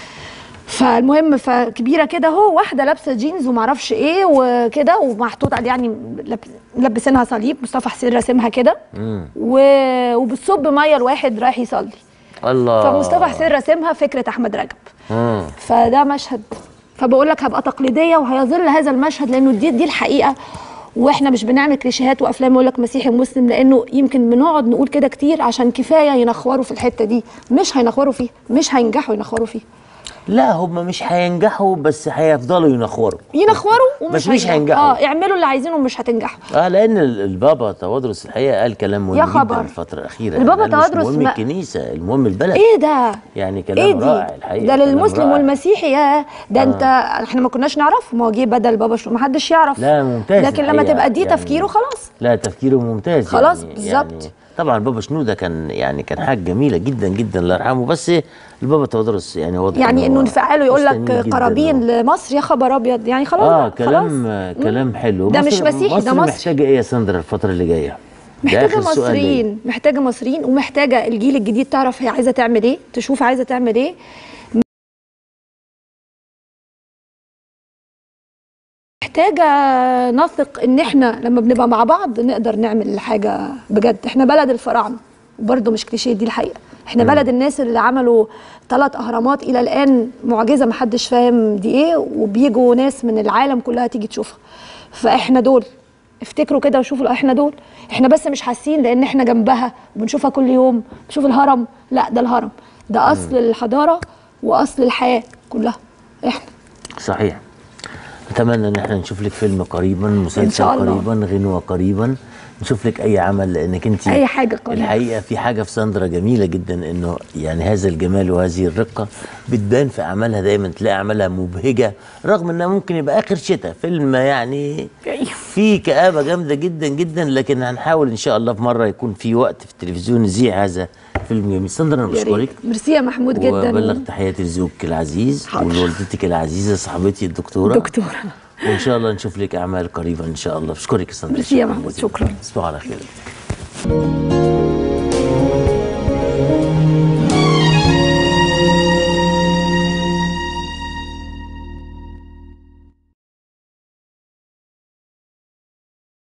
فالمهم فكبيره كده اهو واحده لابسه جينز ومعرفش ايه وكده ومحطوط عليه يعني لاب- لابسينها صليب مصطفى حسين راسمها كده مم. و- وبتصب ميه لواحد رايح يصلي الله فمصطفى حسين راسمها فكره احمد رجب مم. فده مشهد فبقول لك هبقى تقليديه وهيظل هذا المشهد لانه دي دي الحقيقه واحنا مش بنعمل كليشيهات وافلام يقول لك مسيحي ومسلم لانه يمكن بنقعد نقول كده كتير عشان كفايه ينخوروا في الحته دي مش هينخوروا فيه مش هينجحوا ينخوروا فيه لا هم مش هينجحوا بس هيفضلوا ينخوروا ينخوروا ومش بس مش هينجحوا. اه اعملوا اللي عايزينه ومش هتنجحوا اه لان ال- البابا تودرس الحقيقه قال كلام مهم يا جدا خبر. الفتره الاخيره البابا يعني قال مش تودرس مهم ما- الكنيسه المهم البلد ايه ده يعني كلام ايه دي رائع الحقيقه ده كلام للمسلم رائع. والمسيحي يا ده آه. انت احنا ما كناش نعرف ما هو جه بدل بابا شو ما حدش يعرف لا ممتاز لكن لما الحقيقة. تبقى دي يعني تفكيره خلاص لا تفكيره ممتاز خلاص يعني بالظبط. يعني طبعا بابا شنوده كان يعني كان حاجه جميله جدا جدا الله يرحمه بس البابا تودرس يعني واضح يعني إن انه هو انفعاله يقول مستنير لك جداً قرابين لمصر يا خبر ابيض يعني خلاص اه بقى، كلام خلاص. كلام حلو ده مصر- مش مسيحي، ده مصر مصري. محتاجه ايه يا ساندرا الفتره اللي جايه ده محتاجه آخر سؤال ليا. مصريين محتاجه مصريين ومحتاجه الجيل الجديد تعرف هي عايزه تعمل ايه تشوف عايزه تعمل ايه محتاجه نثق ان احنا لما بنبقى مع بعض نقدر نعمل حاجه بجد احنا بلد الفراعنه وبرده مش كليشيه دي الحقيقه احنا بلد الناس اللي عملوا ثلاث اهرامات الى الان معجزه محدش فاهم دي ايه وبيجوا ناس من العالم كلها تيجي تشوفها فاحنا دول افتكروا كده وشوفوا احنا دول احنا بس مش حاسين لان احنا جنبها وبنشوفها كل يوم بنشوف الهرم لا ده الهرم ده اصل الحضاره واصل الحياه كلها احنا صحيح اتمنى ان احنا نشوف لك فيلم قريبا مسلسل شاء الله. قريبا غنوه قريبا نشوف لك اي عمل لانك انت أي حاجة قريبا. الحقيقه في حاجه في ساندرا جميله جدا انه يعني هذا الجمال وهذه الرقه بتبان في اعمالها دايما تلاقي اعمالها مبهجه رغم انها ممكن يبقى اخر شتاء فيلم يعني فيه كآبه جامده جدا جدا لكن هنحاول ان شاء الله في مره يكون في وقت في التلفزيون نذيع هذا فيلم جميل ساندرا انا يا ريت. بشكرك ميرسي يا محمود جدا وبلغ تحياتي لزوجك العزيز ولوالدتك العزيزه صاحبتي الدكتوره دكتوره وان شاء الله نشوف لك اعمال قريبا ان شاء الله بشكرك يا ساندرا ميرسي يا محمود شكرا تصبحوا على خير